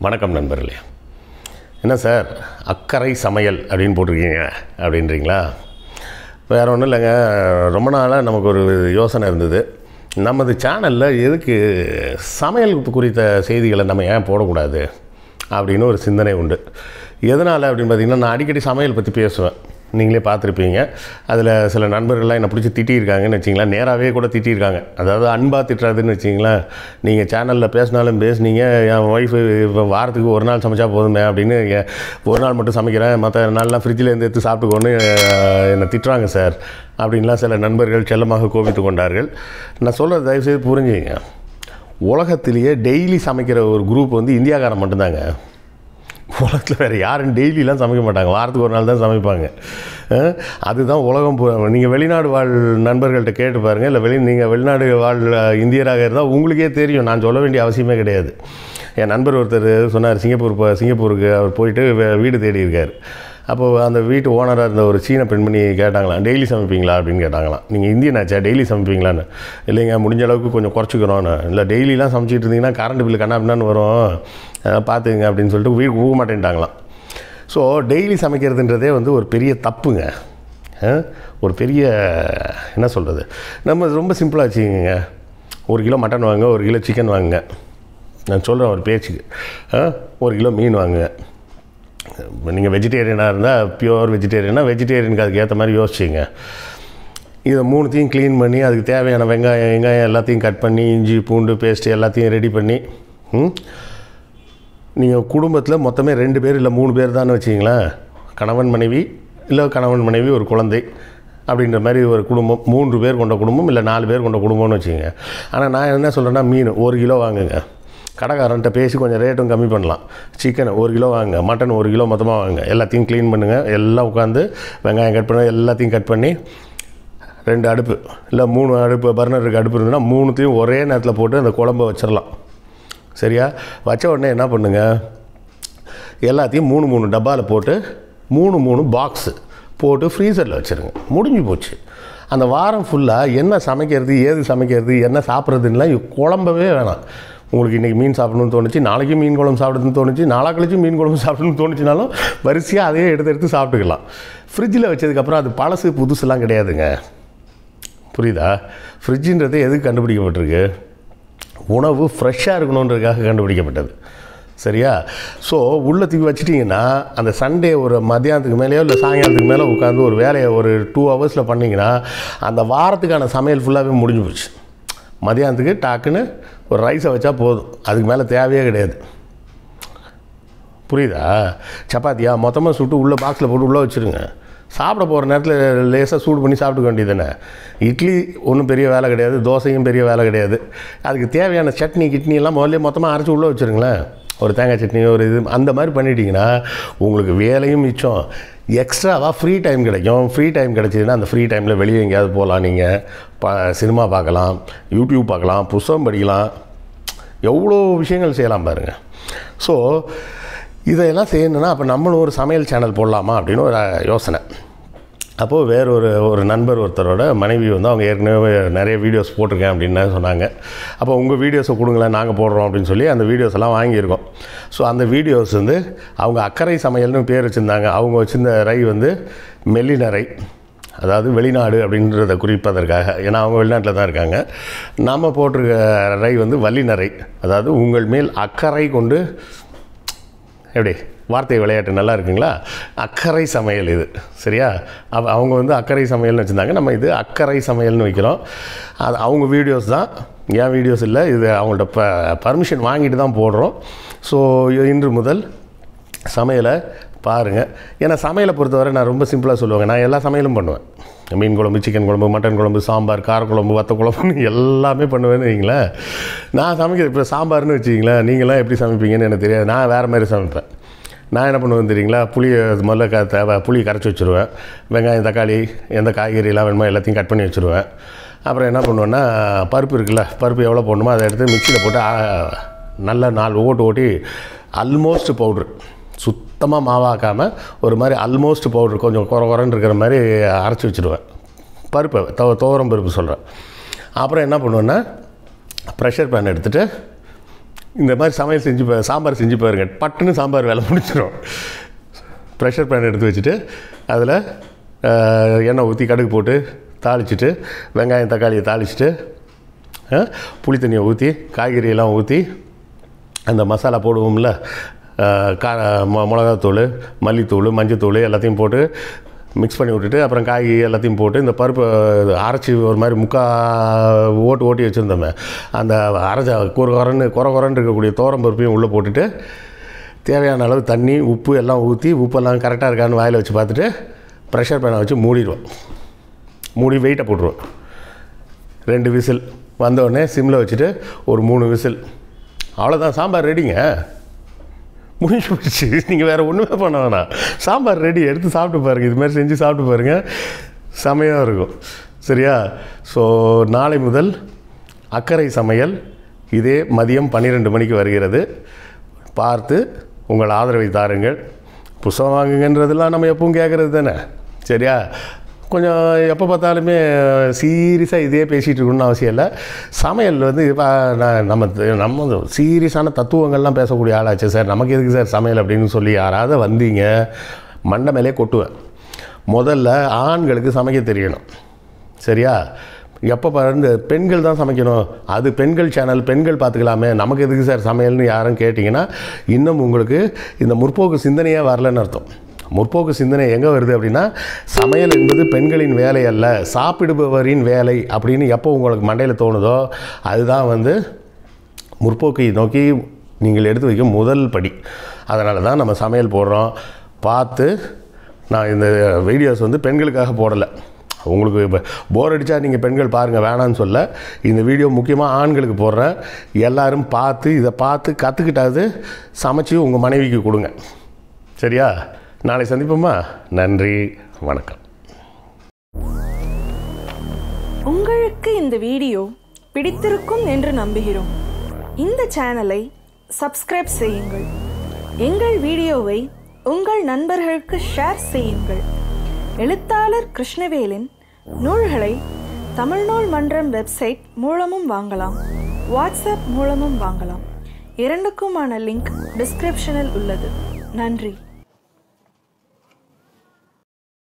வணக்கம் நண்பர்களே என்ன சார் அக்கறை சமையல் அப்படின்னு போட்டிருக்கீங்க அப்படின்றீங்களா வேறு ஒன்றும் இல்லைங்க ரொம்ப நாளாக நமக்கு ஒரு யோசனை இருந்தது நமது சேனலில் எதுக்கு சமையல் குறித்த செய்திகளை நம்ம ஏன் போடக்கூடாது அப்படின்னு ஒரு சிந்தனை உண்டு எதனால் அப்படின்னு பார்த்தீங்கன்னா நான் அடிக்கடி சமையல் பற்றி பேசுவேன் நீங்களே பார்த்துருப்பீங்க அதில் சில நண்பர்கள்லாம் என்னை பிடிச்சி திட்டியிருக்காங்கன்னு வச்சிங்களேன் நேராகவே கூட திட்டியிருக்காங்க அதாவது அன்பாக திட்டுறதுன்னு வச்சிங்களேன் நீங்கள் சேனலில் பேசினாலும் பேசுனீங்க என் ஒய்ஃபு இப்போ வாரத்துக்கு ஒரு நாள் சமைச்சா போதுமே அப்படின்னு எ- ஒரு நாள் மட்டும் சமைக்கிறேன் மற்ற நாள்லாம் ஃப்ரிட்ஜில் இருந்து எடுத்து சாப்பிட்டுக்கோன்னு அஹ், என்னை திட்டுறாங்க சார் அப்படின்லாம் சில நண்பர்கள் செல்லமாக கோபித்து கொண்டார்கள் நான் சொல்கிறது தயவுசெய்து புரிஞ்சுங்க உலகத்திலேயே டெய்லி சமைக்கிற ஒரு குரூப் வந்து இந்தியாக்காரன் மட்டும்தாங்க உலகத்தில் வேறு யாரும் டெய்லிலாம் சமைக்க மாட்டாங்க வாரத்துக்கு ஒரு நாள் தான் சமைப்பாங்க அஹ், அதுதான் உலகம் நீங்கள் வெளிநாடு வாழ் நண்பர்கள்ட்ட கேட்டு பாருங்கள் இல்லை வெளி நீங்கள் வெளிநாடு வாழ் அஹ், இந்தியராக இருந்தால் உங்களுக்கே தெரியும் நான் சொல்ல வேண்டிய அவசியமே கிடையாது என் நண்பர் ஒருத்தர் சொன்னார் சிங்கப்பூர் போ சிங்கப்பூருக்கு அவர் போயிட்டு வே- வீடு தேடி இருக்கார் அப்போது அந்த வீட்டு ஓனராக இருந்த ஒரு சீன பெண்மணி கேட்டாங்களாம் டெய்லி சமைப்பீங்களா அப்படின்னு கேட்டாங்களாம் நீங்கள் இந்தியன் ஆச்சா டெய்லி சமைப்பீங்களான்னு இல்லைங்க முடிஞ்ச அளவுக்கு கொஞ்சம் குறைச்சிக்கிறோன்னு இல்லை டெய்லிலாம் சமைச்சிட்டு இருந்தீங்கன்னா கரண்ட் பில்லு கண்ணாபின்னான்னு வரும் அதெல்லாம் பார்த்துங்க அப்படின்னு சொல்லிட்டு வீடு ஊக மாட்டேன்ட்டாங்களாம் ஸோ டெய்லி சமைக்கிறதுன்றதே வந்து ஒரு பெரிய தப்புங்க அஹ், ஒரு பெரிய என்ன சொல்கிறது நம்ம ரொம்ப சிம்பிளாக வச்சுக்கோங்க ஒரு கிலோ மட்டன் வாங்க ஒரு கிலோ சிக்கன் வாங்குங்க நான் சொல்கிறேன் ஒரு பேச்சுக்கு அஹ், ஒரு கிலோ மீன் வாங்குங்க நீங்கள் வெஜிடேரியனாக இருந்தால் பியூர் வெஜிடேரியனாக வெஜிடேரியனுக்கு அதுக்கு ஏற்ற மாதிரி யோசிச்சிங்க இதை மூணுத்தையும் க்ளீன் பண்ணி அதுக்கு தேவையான வெங்காயம் வெங்காயம் எல்லாத்தையும் கட் பண்ணி இஞ்சி பூண்டு பேஸ்ட்டு எல்லாத்தையும் ரெடி பண்ணி ம் நீங்கள் குடும்பத்தில் மொத்தமே ரெண்டு பேர் இல்லை மூணு பேர் தான் வச்சிங்களேன் கணவன் மனைவி இல்லை கணவன் மனைவி ஒரு குழந்தை அப்படின்ற மாதிரி ஒரு குடும்பம் மூன்று பேர் கொண்ட குடும்பம் இல்லை நாலு பேர் கொண்ட குடும்பம்னு வச்சுங்க ஆனால் நான் என்ன சொல்கிறேன்னா மீன் ஒரு கிலோ வாங்குங்க கடைக்காரன்ட்ட பேசி கொஞ்சம் ரேட்டும் கம்மி பண்ணலாம் சிக்கன் ஒரு கிலோ வாங்க மட்டன் ஒரு கிலோ மொத்தமாக வாங்க எல்லாத்தையும் க்ளீன் பண்ணுங்கள் எல்லாம் உட்காந்து வெங்காயம் கட் பண்ண எல்லாத்தையும் கட் பண்ணி ரெண்டு அடுப்பு இல்லை மூணு அடுப்பு பர்னருக்கு அடுப்பு இருந்ததுன்னா மூணுத்தையும் ஒரே நேரத்தில் போட்டு அந்த குழம்ப வச்சிடலாம் சரியா வச்ச உடனே என்ன பண்ணுங்க எல்லாத்தையும் மூணு மூணு டப்பாவில் போட்டு மூணு மூணு பாக்ஸு போட்டு ஃப்ரீசரில் வச்சுருங்க முடிஞ்சு போச்சு அந்த வாரம் ஃபுல்லாக என்ன சமைக்கிறது ஏது சமைக்கிறது என்ன சாப்பிட்றதுலாம் குழம்பவே வேணாம் உங்களுக்கு இன்றைக்கி மீன் சாப்பிடணும்னு தோணுச்சு நாளைக்கு மீன் குழம்பு சாப்பிடணும்னு தோணுச்சு நாளா கழிச்சு மீன் குழம்பு சாப்பிடணும்னு தோணுச்சுனாலும் வரிசையாக அதையே எடுத்து எடுத்து சாப்பிட்டுக்கலாம் ஃப்ரிட்ஜில் வச்சதுக்கப்புறம் அது பழசு புதுசுலாம் கிடையாதுங்க புரியுதா ஃப்ரிட்ஜுன்றது எதுக்கு கண்டுபிடிக்கப்பட்டிருக்கு உணவு ஃப்ரெஷ்ஷாக இருக்கணுன்றதுக்காக கண்டுபிடிக்கப்பட்டது சரியா ஸோ உள்ள தூக்கி வச்சிட்டிங்கன்னா அந்த சண்டே ஒரு மத்தியானத்துக்கு மேலேயோ இல்லை சாயங்காலத்துக்கு மேலே உட்காந்து ஒரு வேலையை ஒரு டூ ஹவர்ஸில் பண்ணிங்கன்னா அந்த வாரத்துக்கான சமையல் ஃபுல்லாகவே முடிஞ்சு போச்சு மதியானத்துக்கு டாக்குன்னு ஒரு ரைஸை வச்சா போதும் அதுக்கு மேலே தேவையே கிடையாது புரியுதா சப்பாத்தியா மொத்தமாக சுட்டு உள்ளே பாக்ஸில் போட்டு உள்ளே வச்சுருங்க சாப்பிட போகிற நேரத்தில் லேசாக சூடு பண்ணி சாப்பிட்டுக்க வேண்டியது தானே இட்லி ஒன்றும் பெரிய வேலை கிடையாது தோசையும் பெரிய வேலை கிடையாது அதுக்கு தேவையான சட்னி கிட்னி எல்லாம் முதல்ல மொத்தமாக அரைச்சி உள்ளே வச்சுருங்களேன் ஒரு தேங்காய் சட்னி ஒரு இது அந்த மாதிரி பண்ணிட்டீங்கன்னா உங்களுக்கு வேலையும் மிச்சம் எக்ஸ்ட்ராவாக ஃப்ரீ டைம் கிடைக்கும் ஃப்ரீ டைம் கிடைச்சதுன்னா அந்த ஃப்ரீ டைமில் வெளியே எங்கேயாவது போகலாம் நீங்கள் ப சினிமா பார்க்கலாம் யூடியூப் பார்க்கலாம் புஸ்தகம் படிக்கலாம் எவ்வளோ விஷயங்கள் செய்யலாம் பாருங்கள் ஸோ இதையெல்லாம் செய்யணுன்னா அப்போ நம்மளும் ஒரு சமையல் சேனல் போடலாமா அப்படின்னு ஒரு யோசனை அப்போது வேற ஒரு ஒரு நண்பர் ஒருத்தரோட மனைவி வந்து அவங்க ஏற்கனவே நிறைய வீடியோஸ் போட்டிருக்கேன் அப்படின்னு சொன்னாங்க அப்போ உங்கள் வீடியோஸை கொடுங்களேன் நாங்கள் போடுறோம் அப்படின்னு சொல்லி அந்த வீடியோஸ் எல்லாம் வாங்கியிருக்கோம் ஸோ அந்த வீடியோஸ் வந்து அவங்க அக்கறை சமையல்னு பேர் வச்சுருந்தாங்க அவங்க வச்சுருந்த ரை வந்து மெல்லின ரை அதாவது வெளிநாடு அப்படின்றத குறிப்பதற்காக ஏன்னா அவங்க வெளிநாட்டில் தான் இருக்காங்க நாம் போட்டிருக்க ரை வந்து வல்லினரை அதாவது உங்கள் மேல் அக்கறை கொண்டு எப்படி வார்த்தை விளையாட்டு நல்லா இருக்குங்களா அக்கறை சமையல் இது சரியா அவ அவங்க வந்து அக்கறை சமையல்னு வச்சுருந்தாங்க நம்ம இது அக்கறை சமையல்னு வைக்கிறோம் அது அவங்க வீடியோஸ் தான் என் வீடியோஸ் இல்லை இது அவங்கள்ட்ட ப பர்மிஷன் வாங்கிட்டு தான் போடுறோம் ஸோ இன்று முதல் சமையலை பாருங்கள் ஏன்னா சமையலை பொறுத்தவரை நான் ரொம்ப சிம்பிளாக சொல்லுவேங்க நான் எல்லா சமையலும் பண்ணுவேன் மீன் குழம்பு சிக்கன் குழம்பு மட்டன் குழம்பு சாம்பார் காரக்குழம்பு வத்த குழம்புன்னு எல்லாமே பண்ணுவேன்னு வைங்களேன் நான் சமைக்கிறது இப்போ சாம்பார்னு வச்சிங்களேன் நீங்களாம் எப்படி சமைப்பீங்கன்னு எனக்கு தெரியாது நான் வேறு மாதிரி சமைப்பேன் நான் என்ன பண்ணுவேன் தெரியுங்களா புளியை முதல்ல க தேவை புளி கரைச்சி வச்சுருவேன் வெங்காயம் தக்காளி எந்த காய்கறிலாம் வேணுமோ எல்லாத்தையும் கட் பண்ணி வச்சுருவேன் அப்புறம் என்ன பண்ணுவேன்னா பருப்பு இருக்குல்ல பருப்பு எவ்வளோ போடணுமோ அதை எடுத்து மிக்சியில் போட்டு ஆ, நல்லா நாலு ஓட்டு ஓட்டி ஆல்மோஸ்ட் பவுட்ரு சுத்தமாக மாவாக்காமல் ஒரு மாதிரி ஆல்மோஸ்ட் பவுட்ரு கொஞ்சம் குறை குறைன்னு இருக்கிற மாதிரி அரைச்சி வச்சுருவேன் பருப்பை தோ துவரம் பருப்பு சொல்கிறேன் அப்புறம் என்ன பண்ணுவேன்னா ப்ரெஷர் பேன் எடுத்துகிட்டு இந்த மாதிரி சமையல் செஞ்சு பா சாம்பார் செஞ்சு பாருங்க பட்டுன்னு சாம்பார் வேலை முடிச்சிடும் ப்ரெஷர் பேன் எடுத்து வச்சுட்டு அதில் எண்ணெய் ஊற்றி கடுகு போட்டு தாளிச்சிட்டு வெங்காயம் தக்காளியை தாளிச்சிட்டு அஹ், புளி தண்ணியை ஊற்றி காய்கறியெல்லாம் ஊற்றி அந்த மசாலா போடுவோம்ல அஹ், கா மொ மிளகாத்தூள் மல்லித்தூள் மஞ்சத்தூள் எல்லாத்தையும் போட்டு மிக்ஸ் பண்ணி விட்டுட்டு அப்புறம் காய் எல்லாத்தையும் போட்டு இந்த பருப்பு அரைச்சி ஒரு மாதிரி முக்கா ஓட்டு ஓட்டி வச்சுருந்தோமே அந்த அரைச்ச குறை குறன்னு குறை குறன்னு இருக்கக்கூடிய தோரம் பருப்பையும் உள்ளே போட்டுட்டு தேவையான அளவு தண்ணி உப்பு எல்லாம் ஊற்றி உப்பெல்லாம் கரெக்டாக இருக்கான்னு வாயில் வச்சு பார்த்துட்டு ப்ரெஷர் பேனை வச்சு மூடிடுவோம் மூடி வெயிட்டை போட்டுருவோம் ரெண்டு விசில் வந்தோடனே சிம்மில் வச்சுட்டு ஒரு மூணு விசில் அவ்வளோதான் சாம்பார் ரெடிங்க முடிஞ்சு போயிடுச்சு நீங்கள் வேறு ஒன்றுமே பண்ண வேணாம் சாம்பார் ரெடி எடுத்து சாப்பிட்டு பாருங்கள் இது மாதிரி செஞ்சு சாப்பிட்டு பாருங்கள் செமையாக இருக்கும் சரியா ஸோ நாளை முதல் அக்கறை சமையல் இதே மதியம் பன்னிரெண்டு மணிக்கு வருகிறது பார்த்து உங்கள் ஆதரவை தாருங்கள் புஸ்தகம் வாங்குங்கன்றதெல்லாம் நம்ம எப்பவும் கேட்குறது தானே சரியா கொஞ்சம் எப்போ பார்த்தாலுமே சீரியஸாக இதே பேசிகிட்டு இருக்கணும்னு அவசியம் இல்லை சமையல் வந்து இப்போ நான் நம்ம நம்ம சீரியஸான தத்துவங்கள்லாம் பேசக்கூடிய ஆளாச்சு சார் நமக்கு எதுக்கு சார் சமையல் அப்படின்னு சொல்லி யாராவது வந்தீங்க மண்டை மேலே கொட்டுவேன் முதல்ல ஆண்களுக்கு சமைக்க தெரியணும் சரியா எப்போ பாரு இந்த பெண்கள் தான் சமைக்கணும் அது பெண்கள் சேனல் பெண்கள் பார்த்துக்கலாமே நமக்கு எதுக்கு சார் சமையல்னு யாரும் கேட்டிங்கன்னா இன்னும் உங்களுக்கு இந்த முற்போக்கு சிந்தனையே வரலன்னு அர்த்தம் முற்போக்கு சிந்தனை எங்கே வருது அப்படின்னா சமையல் என்பது பெண்களின் வேலை அல்ல சாப்பிடுபவரின் வேலை அப்படின்னு எப்போ உங்களுக்கு மண்டையில் தோணுதோ அதுதான் வந்து முற்போக்கை நோக்கி நீங்கள் எடுத்து வைக்கும் முதல் படி அதனால தான் நம்ம சமையல் போடுறோம் பார்த்து நான் இந்த வீடியோஸ் வந்து பெண்களுக்காக போடலை உங்களுக்கு இப்போ போர் அடித்தா நீங்கள் பெண்கள் பாருங்கள் வேணான்னு சொல்ல இந்த வீடியோ முக்கியமாக ஆண்களுக்கு போடுறேன் எல்லாரும் பார்த்து இதை பார்த்து கற்றுக்கிட்டாது சமைச்சு உங்கள் மனைவிக்கு கொடுங்க சரியா நாளை சந்திப்போமா நன்றி வணக்கம் உங்களுக்கு இந்த வீடியோ பிடித்திருக்கும் என்று நம்புகிறோம் இந்த சேனலை சப்ஸ்கிரைப் செய்யுங்கள் எங்கள் வீடியோவை உங்கள் நண்பர்களுக்கு ஷேர் செய்யுங்கள் எழுத்தாளர் கிருஷ்ணவேலின் நூல்களை தமிழ்நூல் மன்றம் வெப்சைட் மூலமும் வாங்கலாம் வாட்ஸ்அப் மூலமும் வாங்கலாம் இரண்டுக்குமான லிங்க் டிஸ்கிரிப்ஷனில் உள்ளது நன்றி